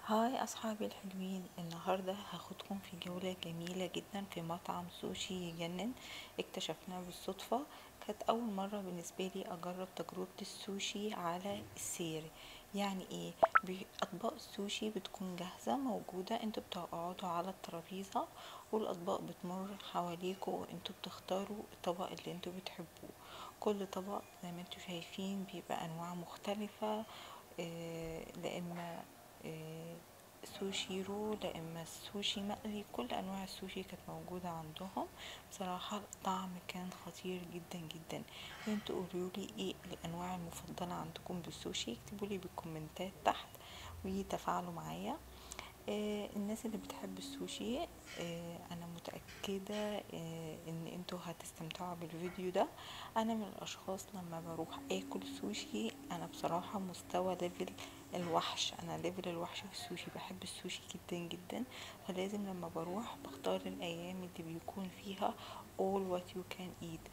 هاي أصحابي الحلوين النهاردة هاخدكم في جولة جميلة جدا في مطعم سوشي يجنن اكتشفناه بالصدفة كانت أول مرة بالنسبة لي أجرب تجربة السوشي على السير يعني ايه بي- أطباق السوشي بتكون جاهزة موجودة انتوا بتقعدوا على الترابيزة والأطباق بتمر حواليكوا وانتوا بتختاروا الطبق اللي انتوا بتحبوه كل طبق زي ما انتوا شايفين بيبقى أنواع مختلفة آه، لا إما آه، سوشي رو لا اما سوشي مقلي كل انواع السوشي كانت موجودة عندهم بصراحة الطعم كان خطير جدا جدا انتوا قولولي ايه الانواع المفضلة عندكم بالسوشي اكتبولي بالكومنتات تحت وتفاعلوا معايا آه الناس اللي بتحب السوشي آه انا متأكدة آه ان انتوا هتستمتعوا بالفيديو ده انا من الاشخاص لما بروح اكل سوشي انا بصراحة مستوى ليفل الوحش انا ليفل الوحش في السوشي بحب السوشي جدا جدا فلازم لما بروح بختار الايام اللي بيكون فيها all what you can eat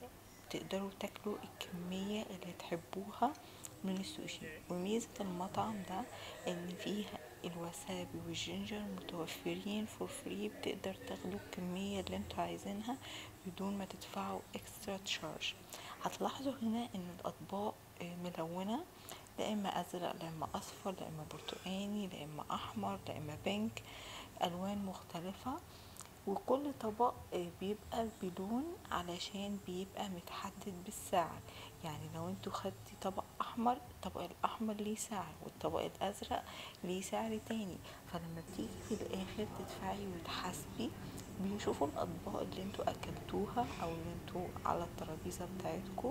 تقدروا تاكلوا الكمية اللي تحبوها من السوشي وميزة المطعم ده ان فيها الوسابي والجينجر متوفرين فور فري بتقدر تاخدوا الكمية اللي انتوا عايزينها بدون ما تدفعوا اكسترا تشارج هتلاحظوا هنا ان الاطباق آه، ملونة لا اما ازرق لا اما اصفر لا اما برتقاني لا اما احمر لا اما بينك الوان مختلفة وكل طبق آه، بيبقى بلون علشان بيبقى متحدد بالسعر يعني لو انتوا خدتي طبق احمر الطبق الاحمر ليه سعر والطبق الازرق ليه سعر تاني فلما بتيجي في الاخر تدفعي وتحاسبي بيشوفوا الاطباق اللي انتوا اكلتوها او اللي انتوا على الترابيزه بتاعتكم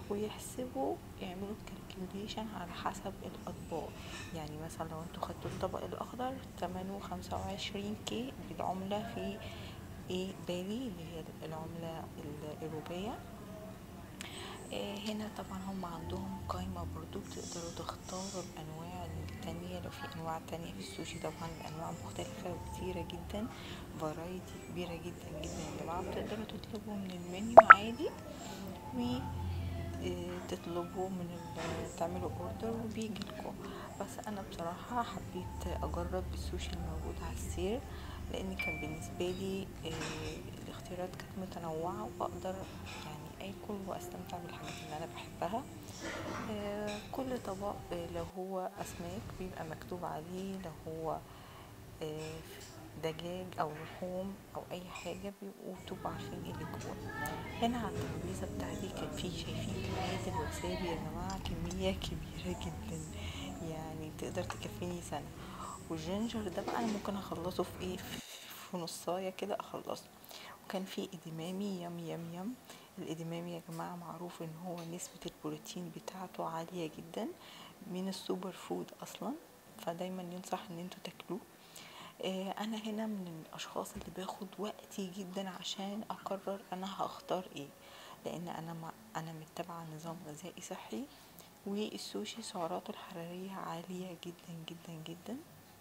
ويحسبوا يعملوا الكالكوليشن على حسب الاطباق يعني مثلا لو انتوا خدتوا الطبق الاخضر ثمنه خمسة وعشرين كي بالعملة في ايه بالي اللي هي العملة الأوروبية آه، هنا طبعا هم عندهم قائمة برضو بتقدروا تختاروا الأنواع التانية لو في أنواع تانية في السوشي طبعا الأنواع مختلفة وكتيرة جدا فرايتي كبيرة جدا جدا يا جماعة بتقدروا تطلبوا من المنيو عادي و آه، تطلبوا من ال- تعملوا اوردر وبيجي لكم بس انا بصراحة حبيت اجرب السوشي الموجود على السير لان كان بالنسبة لي آه، الاختيارات كانت متنوعة واقدر يعني اكل واستمتع بالحاجات اللي انا بحبها آه، كل طبق آه، لو هو اسماك بيبقى مكتوب عليه لو هو آه، دجاج او لحوم او اي حاجه بيبقوا تبقوا عارفين ايه اللي جوه هنا على الترابيزه بتاعتي كان في شايفين كميه الوسابي يا جماعه كميه كبيره جدا يعني تقدر تكفيني سنه والجينجر ده بقى انا ممكن اخلصه في ايه في نصايه كده اخلصه وكان في ادمامي يم يم يم الادمامي يا جماعه معروف ان هو نسبه البروتين بتاعته عاليه جدا من السوبر فود اصلا فدايما ينصح ان انتوا تاكلوه آه، انا هنا من الاشخاص اللي باخد وقتي جدا عشان اقرر انا هختار ايه لان انا مع انا متبعه نظام غذائي صحي والسوشي سعراته الحراريه عاليه جدا جدا جدا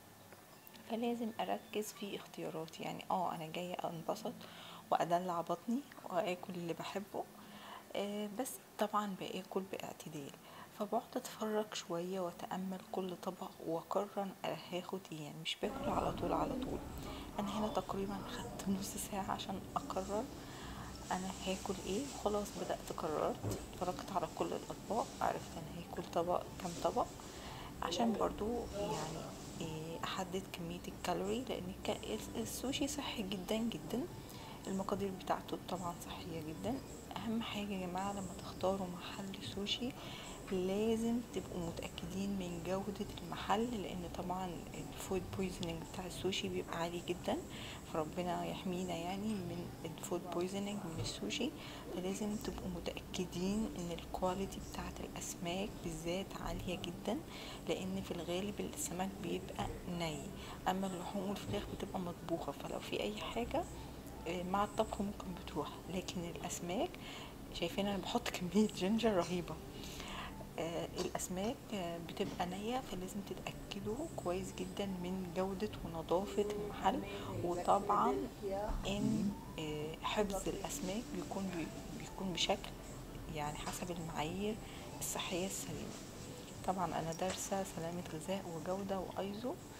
فلازم اركز في اختياراتي يعني اه انا جايه انبسط وادلع بطني واكل اللي بحبه آه، بس طبعا باكل باعتدال فبقعد اتفرج شويه واتامل كل طبق واقرر أنا هاخد ايه يعني مش باكل على طول على طول انا هنا تقريبا خدت نص ساعه عشان اقرر انا هاكل ايه خلاص بدات قررت اتفرجت على كل الاطباق عرفت انا هاكل طبق كام طبق عشان برضو يعني إيه، احدد كمية الكالوري لان الك- السوشي صحي جدا جدا المقادير بتاعته طبعا صحية جدا اهم حاجة يا جماعة لما تختاروا محل سوشي لازم تبقوا متأكدين من جودة المحل لان طبعا الفود بويزنينج بتاع السوشي بيبقى عالي جدا فربنا يحمينا يعني من الفود بويزنينج من السوشي فلازم تبقوا متأكدين ان الكواليتي بتاعت الاسماك بالذات عالية جدا لان في الغالب السمك بيبقى ني اما اللحوم والفراخ بتبقى مطبوخة فلو في اي حاجة آه، مع الطبخ ممكن بتروح لكن الاسماك شايفين انا بحط كمية جينجر رهيبة آه، الاسماك آه، بتبقى نية فلازم تتأكدوا كويس جدا من جودة ونظافة المحل وطبعا ان آه، حفظ الاسماك بيكون بي- بيكون بشكل يعني حسب المعايير الصحية السليمة طبعا انا دارسة سلامة غذاء وجودة وايزو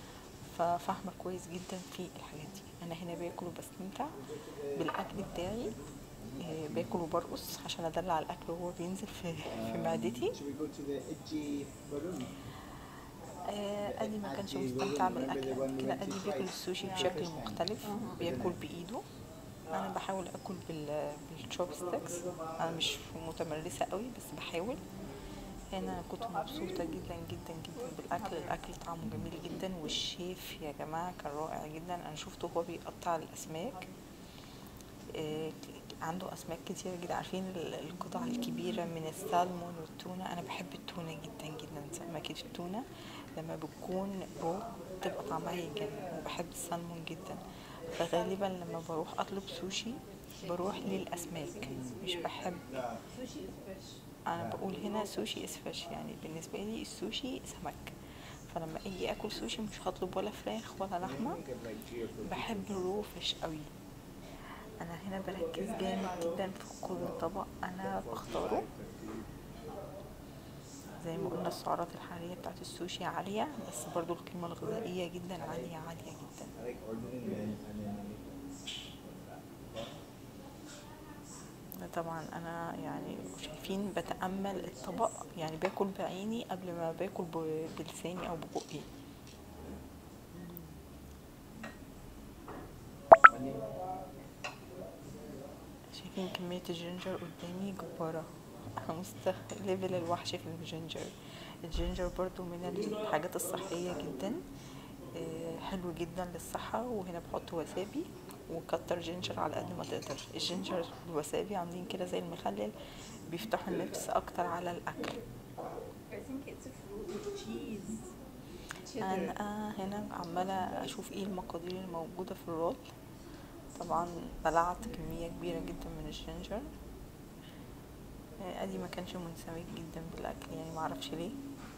ففاهمة كويس جدا في الحاجات دي انا هنا باكل وبستمتع بالاكل بتاعي آه، باكل وبرقص عشان ادلع الاكل وهو بينزل في في معدتي Should we go to the Iji balloon? آه، ادي ما كانش مستمتع بالاكل قبل كده ادي بياكل السوشي بشكل مختلف بياكل بايده انا بحاول اكل بال بالشوب ستيكس انا مش متمرسه قوي بس بحاول هنا كنت مبسوطة جدا جدا جدا بالأكل الأكل طعمه جميل جدا والشيف يا جماعة كان رائع جدا أنا شفته وهو بيقطع الأسماك آه، عنده أسماك كتير جدا عارفين ال- القطع الكبيرة من السالمون والتونة أنا بحب التونة جدا جدا سمكة التونة لما بتكون رو بتبقى طعمها يجنن وبحب السالمون جدا فغالبا لما بروح أطلب سوشي بروح للأسماك مش بحب انا بقول هنا سوشي از فيش يعني بالنسبه لي السوشي سمك فلما اجي اكل سوشي مش هطلب ولا فراخ ولا لحمه Get like three or four. بحب الرو فيش قوي انا هنا بركز جامد جدا في كل طبق انا بختاره زي ما قلنا السعرات الحراريه بتاعت السوشي عاليه بس برضو القيمه الغذائيه جدا عاليه عاليه جدا I like ordering and then and then طبعا انا يعني شايفين بتامل الطبق يعني باكل بعيني قبل ما باكل ب- بلساني او ببقي شايفين كمية الجينجر قدامي جبارة مست ليفل الوحش في الجينجر الجينجر برضو من الحاجات الصحية جدا آه، حلو جدا للصحة وهنا بحط وسابي وكتر جينجر على قد ما تقدر الجينجر والوسابي عاملين كده زي المخلل بيفتحوا النفس اكتر على الاكل I think it's a fruit with cheese. Cheddar. انا هنا عمالة اشوف ايه المقادير الموجودة في الرول طبعا بلعت كمية كبيرة جدا من الجينجر آه، ادي ما كانش منسمك جدا بالاكل يعني معرفش ليه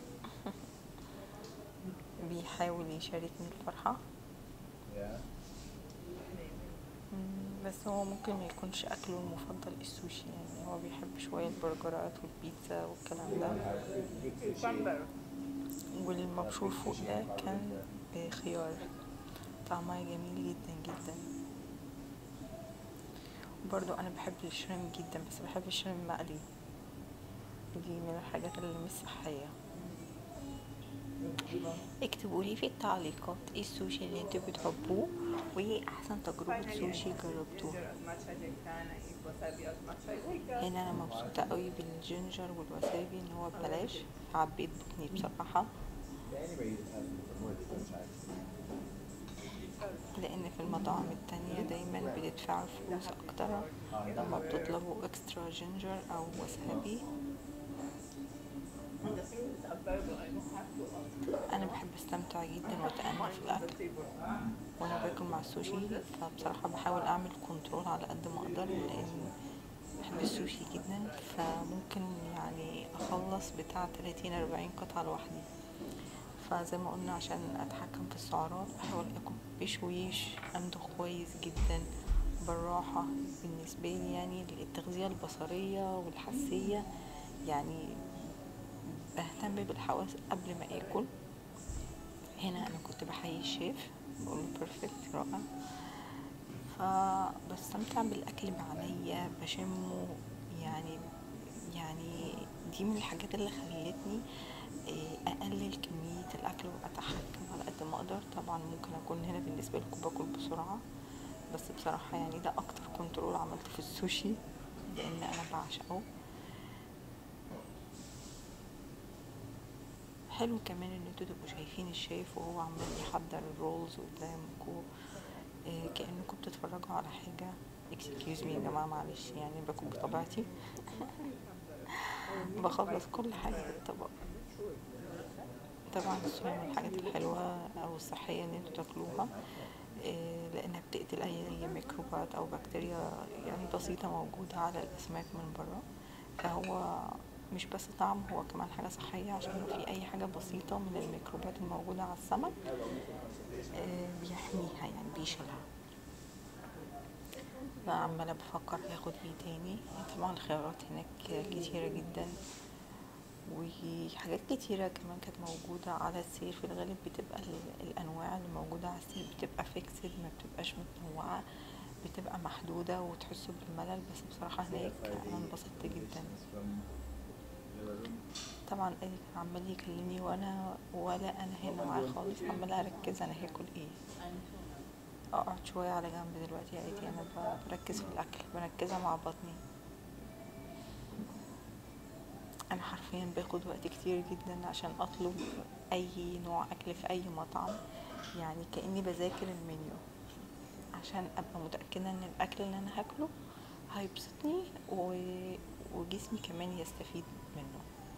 بيحاول يشاركني الفرحة yeah. مم، بس هو ممكن ما يكونش اكله المفضل السوشي يعني هو بيحب شوية البرجرات والبيتزا والكلام ده Good sushi. Bumper. والمبشور فوق ده كان بخيار طعمها جميل جدا جدا برضو انا بحب الشريم جدا بس بحب الشريم مقلي دي من الحاجات اللي مش صحية اكتبوا لي في التعليقات ايه السوشي اللي انتوا بتحبوه وايه احسن تجربة Finally, I سوشي eat جربتوها ginger as much as I can. I eat wasabi as much as I can. هنا انا مبسوطة قوي بالجينجر والوسابي ان هو ببلاش عبيت بطني بصراحة Anyway, you just have to for more different size. لان في المطاعم التانية دايما بتدفعوا فلوس اكتر لما بتطلبوا اكسترا جينجر او وسابي And the thing is available. I don't have to ask انا بحب استمتع جدا واتأنى في on the الاكل table. وانا باكل مع السوشي فبصراحة بحاول اعمل كنترول على قد ما اقدر لان بحب السوشي جدا فممكن يعني اخلص بتاع 30 40 قطعة لوحدي فزي ما قلنا عشان اتحكم في السعرات بحاول اكل بشويش امضغ كويس جدا بالراحة بالنسبة لي يعني التغذية البصرية والحسية يعني بهتم بالحواس قبل ما اكل هنا انا كنت بحيي الشيف بقوله بيرفكت رائع فبستمتع بالاكل بعينيا بشمه يعني يعني دي من الحاجات اللي خلتني آه، اقلل كميه الاكل واتحكم على قد ما اقدر طبعا ممكن اكون هنا بالنسبه لكم باكل بسرعه بس بصراحه يعني ده اكتر كنترول عملته في السوشي لان انا بعشقه حلو كمان ان انتوا تبقوا شايفين الشيف وهو عمال يحضر الرولز قدامكم آه، كانكم بتتفرجوا على حاجه اكسكيوز مي يا جماعه معلش يعني باكل بطبيعتي بخلص كل حاجه في الطبق طبعا الصويا من الحاجات الحلوه او الصحيه ان انتوا تاكلوها آه، لانها بتقتل اي أي ميكروبات او بكتيريا يعني بسيطه موجوده على الاسماك من بره فهو مش بس طعم هو كمان حاجه صحيه عشان لو في اي حاجه بسيطه من الميكروبات الموجوده على السمك آه، بيحميها يعني بيشيلها فعمالة بفكر اخد ايه تاني طبعا الخيارات هناك كتيرة جدا وحاجات كتيرة كمان كانت موجودة على السير في الغالب بتبقى ال- الأنواع اللي موجودة على السير بتبقى فيكسد ما بتبقاش متنوعة بتبقى محدودة وتحسوا بالملل بس بصراحة هناك أنا انبسطت جدا طبعا إيه كان عمال يكلمني وانا ولا انا هنا معاه خالص عمالة اركز انا هاكل ايه اقعد شوية على جنب دلوقتي يا ايدي انا ب- بركز في الاكل مركزة مع بطني انا حرفيا باخد وقت كتير جدا عشان اطلب اي نوع اكل في اي مطعم يعني كاني بذاكر المنيو عشان ابقى متاكده ان الاكل اللي انا هاكله هيبسطني و... وجسمي كمان يستفيد منه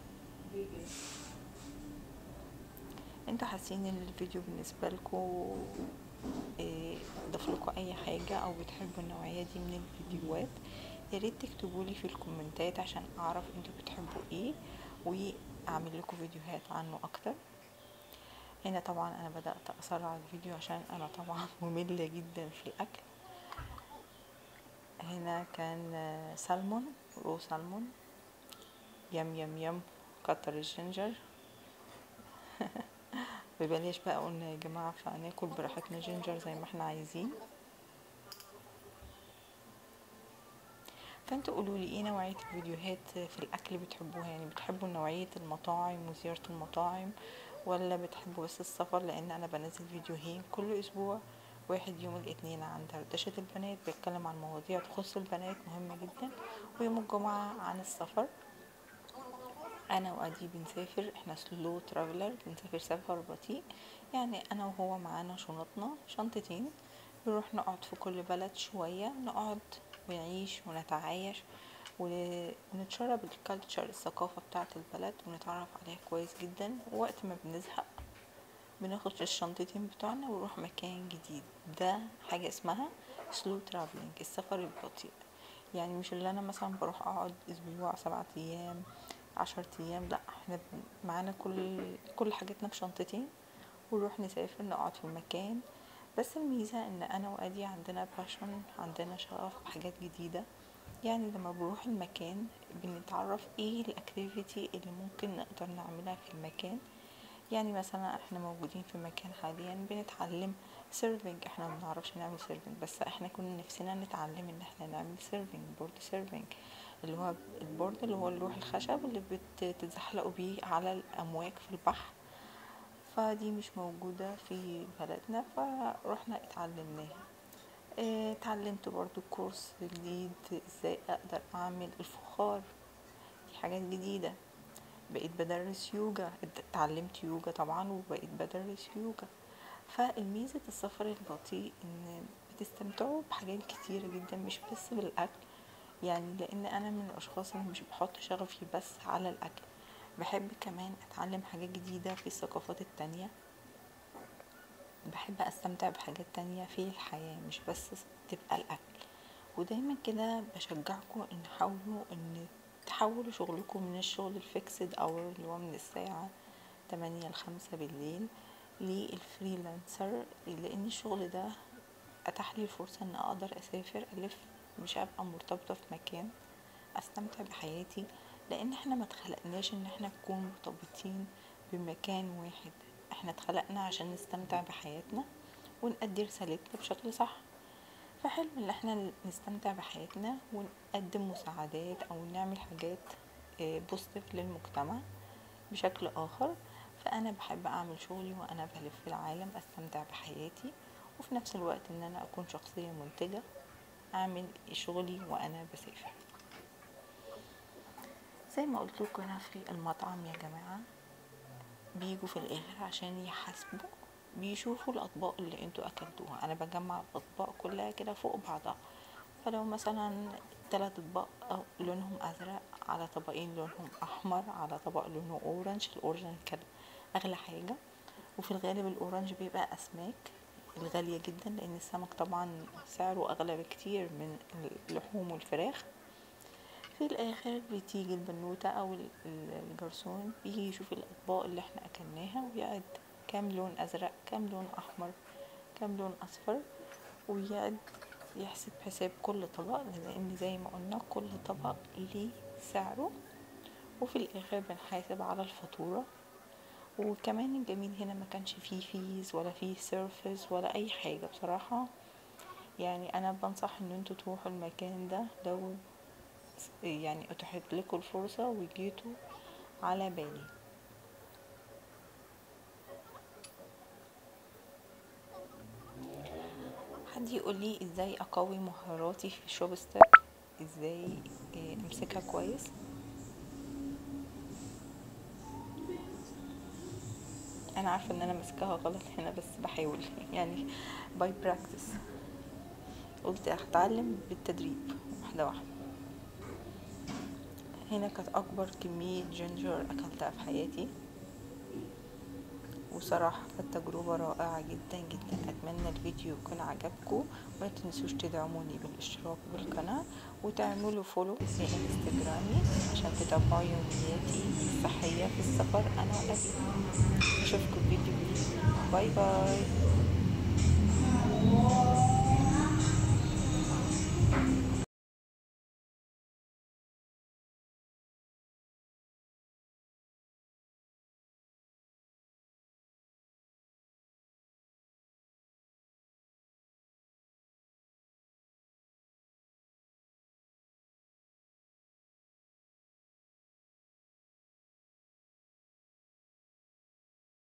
انتوا حاسين ان الفيديو بالنسبه لكم ضاف لكم اي حاجه او بتحبوا النوعيه دي من الفيديوهات يا ريت تكتبوا لي في الكومنتات عشان اعرف انتوا بتحبوا ايه واعمل لكم فيديوهات عنه اكتر هنا طبعا انا بدات اسرع الفيديو عشان انا طبعا ممله جدا في الاكل هنا كان آه، سلمون رو سلمون يم يم يم كتر الجنجر ببلاش بقى قلنا يا جماعة فناكل براحتنا جينجر زي ما احنا عايزين فانتوا قولوا لي ايه نوعية الفيديوهات في الاكل بتحبوها يعني بتحبوا نوعية المطاعم وزيارة المطاعم ولا بتحبوا بس السفر لان انا بنزل فيديوهين كل اسبوع واحد يوم الاثنين عن دردشة البنات بيتكلم عن مواضيع تخص البنات مهمة جدا ويوم الجمعة عن السفر انا وادي بنسافر احنا سلو ترافلر بنسافر سفر بطيء يعني انا وهو معانا شنطنا شنطتين بنروح نقعد في كل بلد شوية نقعد ونعيش ونتعايش و- ونتشرب الكالتشر الثقافة بتاعة البلد ونتعرف عليها كويس جدا وقت ما بنزهق بناخد الشنطتين بتوعنا ونروح مكان جديد ده حاجة اسمها سلو ترافلينج السفر البطيء يعني مش اللي انا مثلا بروح اقعد اسبوع سبعة ايام عشر ايام لا احنا بن- معانا كل كل حاجتنا في شنطتين ونروح نسافر نقعد في مكان بس الميزة ان انا وادي عندنا باشن عندنا شغف بحاجات جديدة يعني لما بنروح المكان بنتعرف ايه الاكتيفيتي اللي ممكن نقدر نعملها في المكان يعني مثلا احنا موجودين في مكان حاليا بنتعلم سيرفنج احنا ما بنعرفش نعمل سيرفنج بس احنا كنا نفسنا نتعلم ان احنا نعمل سيرفنج بورد سيرفنج اللي هو البورد اللي هو اللوح الخشب اللي بتتزحلقوا بيه على الامواج في البحر فدي مش موجودة في بلدنا فروحنا اتعلمناها اه، اتعلمت برضو كورس جديد ازاي اقدر اعمل الفخار دي حاجات جديدة بقيت بدرس يوجا اتعلمت يوجا طبعا وبقيت بدرس يوجا فالميزة السفر البطيء ان بتستمتعوا بحاجات كتيرة جدا مش بس بالاكل يعني لان انا من الاشخاص اللي مش بحط شغفي بس على الاكل بحب كمان اتعلم حاجات جديدة في الثقافات التانية بحب استمتع بحاجات تانية في الحياة مش بس تبقى الاكل ودايما كده بشجعكم ان حاولوا ان تحولوا شغلكم من الشغل الفيكسد اور اللي هو من الساعة تمانية لخمسة بالليل للفريلانسر لان الشغل ده اتاح لي الفرصة ان اقدر اسافر الف مش ابقى مرتبطة في مكان استمتع بحياتي لان احنا ما اتخلقناش ان احنا نكون مرتبطين بمكان واحد احنا اتخلقنا عشان نستمتع بحياتنا ونأدي رسالتنا بشكل صح فحلو ان احنا نستمتع بحياتنا ونقدم مساعدات او نعمل حاجات بوزيتيف للمجتمع بشكل اخر فانا بحب اعمل شغلي وانا بلف في العالم استمتع بحياتي وفي نفس الوقت ان انا اكون شخصية منتجة اعمل شغلي وانا بسافر زي ما قلت لكم هنا في المطعم يا جماعة بيجوا في الاخر عشان يحاسبوا بيشوفوا الاطباق اللي انتوا اكلتوها انا بجمع الاطباق كلها كده فوق بعضها فلو مثلا تلات اطباق لونهم ازرق على طبقين لونهم احمر على طبق لونه اورنج الاورنج كان اغلى حاجة وفي الغالب الاورنج بيبقى اسماك الغالية جدا لان السمك طبعا سعره اغلى بكتير من اللحوم والفراخ في الاخر بتيجي البنوتة او الجرسون بيجي يشوف الاطباق اللي احنا اكلناها ويعد كام لون ازرق كام لون احمر كام لون اصفر ويعد يحسب حساب كل طبق لان زي ما قلنا كل طبق ليه سعره وفي الاخر بنحاسب على الفاتورة وكمان الجميل هنا ما كانش فيه فيز ولا فيه سيرفيس ولا اي حاجة بصراحة يعني انا بنصح ان انتوا تروحوا المكان ده لو يعني اتاحت لكم الفرصة وجيتوا على بالي حد يقول لي ازاي اقوي مهاراتي في الشوب ستيك ازاي إيه، امسكها كويس انا عارفه ان انا ماسكاها غلط هنا بس بحاول يعني باي براكتس قلت هتعلم بالتدريب واحده واحده هنا كانت اكبر كميه جينجر اكلتها في حياتي وصراحة كانت تجربة رائعة جدا جدا أتمنى الفيديو يكون عجبكم وما تنسوش تدعموني بالاشتراك بالقناة وتعملوا فولو في انستجرامي عشان تتابعوا يومياتي الصحية في السفر أنا وأبي أشوفكم في فيديو جديد باي باي